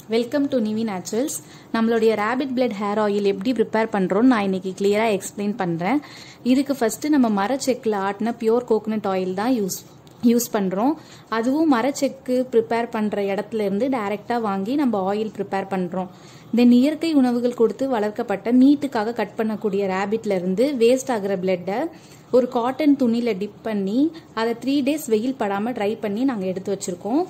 welcome to Nivi Naturals நம்மளுடைய rabbit blood hair oil எப்படி prepare பண்ணுறோன்னு நான் இன்னைக்கு கிளியராக எக்ஸ்பிளைன் பண்ணுறேன் இதுக்கு ஃபஸ்ட்டு நம்ம மரச்செக்கில் ஆட்டின பியூர் கோகனட் ஆயில் தான் யூஸ் யூஸ் பண்ணுறோம் அதுவும் மரச்செக்கு ப்ரிப்பேர் பண்ணுற இடத்துல இருந்து டைரெக்டாக வாங்கி நம்ம ஆயில் ப்ரிப்பேர் பண்ணுறோம் தென் இயற்கை உணவுகள் கொடுத்து வளர்க்கப்பட்ட மீட்டுக்காக கட் பண்ணக்கூடிய ரேபிட்ல இருந்து வேஸ்ட் ஆகிற பிளட்டை ஒரு காட்டன் துணியில் டிப் பண்ணி அதை த்ரீ டேஸ் வெயில் படாமல் ட்ரை பண்ணி நாங்கள் எடுத்து வச்சுருக்கோம்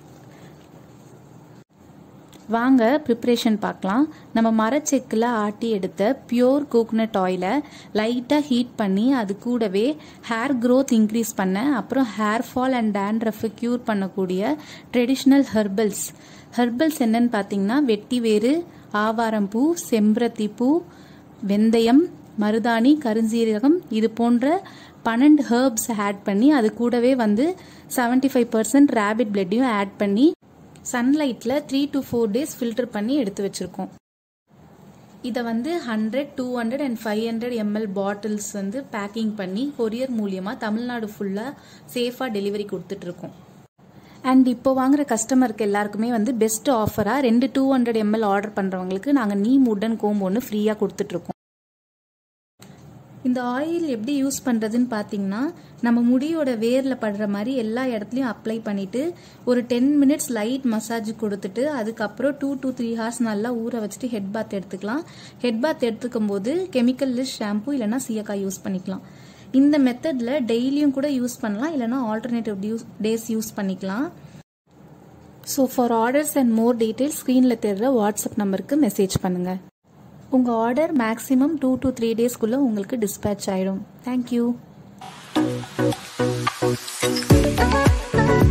வாங்க ப்ரிப்ரேஷன் பார்க்கலாம் நம்ம மரச்செக்கில் ஆட்டி எடுத்த பியோர் கோகனட் ஆயிலை லைட்டாக ஹீட் பண்ணி அது கூடவே ஹேர் க்ரோத் இன்க்ரீஸ் பண்ண அப்புறம் ஹேர் ஃபால் அண்ட் டேண்ட்ரஃபை க்யூர் பண்ணக்கூடிய ட்ரெடிஷ்னல் ஹெர்பல்ஸ் ஹெர்பல்ஸ் என்னன்னு பார்த்தீங்கன்னா வெட்டி வேறு ஆவாரம்பூ செம்பருத்தி பூ வெந்தயம் மருதாணி கருஞ்சீரகம் இது போன்ற பன்னெண்டு ஹெர்ப்ஸ் ஆட் பண்ணி அது கூடவே வந்து செவன்டி ஃபைவ் பர்சன்ட் ரேபிட் பிளட்டையும் ஆட் பண்ணி சன்லைட்டில் three to four days filter பண்ணி எடுத்து வச்சுருக்கோம் இதை வந்து hundred two hundred and five hundred ML bottles வந்து பேக்கிங் பண்ணி கொரியர் மூலியமாக தமிழ்நாடு ஃபுல்லாக சேஃபாக டெலிவரி கொடுத்துட்ருக்கோம் அண்ட் இப்போ வாங்குற கஸ்டமருக்கு எல்லாருக்குமே வந்து பெஸ்ட் ஆஃபராக ரெண்டு டூ ஹண்ட்ரட் எம்எல் ஆர்டர் பண்ணுறவங்களுக்கு நாங்கள் நீ உடன் கோம்பு ஒன்று ஃப்ரீயாக கொடுத்துட்ருக்கோம் இந்த ஆயில் எப்படி யூஸ் பண்ணுறதுன்னு பார்த்தீங்கன்னா நம்ம முடியோட வேரில் படுற மாதிரி எல்லா இடத்துலையும் அப்ளை பண்ணிவிட்டு ஒரு டென் மினிட்ஸ் லைட் மசாஜ் கொடுத்துட்டு அதுக்கப்புறம் டூ டூ த்ரீ ஹார்ஸ் நல்லா ஊற வச்சுட்டு ஹெட் பாத் எடுத்துக்கலாம் ஹெட் பாத் எடுத்துக்கும் போது கெமிக்கல்லெஸ் ஷாம்பு இல்லைனா சீயக்காய் யூஸ் பண்ணிக்கலாம் இந்த மெத்தடில் டெய்லியும் கூட யூஸ் பண்ணலாம் இல்லைனா ஆல்டர்னேட்டிவ் யூஸ் டேஸ் யூஸ் பண்ணிக்கலாம் so for orders and more details ஸ்க்ரீனில் தெரிகிற வாட்ஸ்அப் நம்பருக்கு மெசேஜ் பண்ணுங்கள் உங்கள் order maximum two to three டேஸ்க்குள்ளே உங்களுக்கு டிஸ்பேச் ஆகிடும் தேங்க்யூ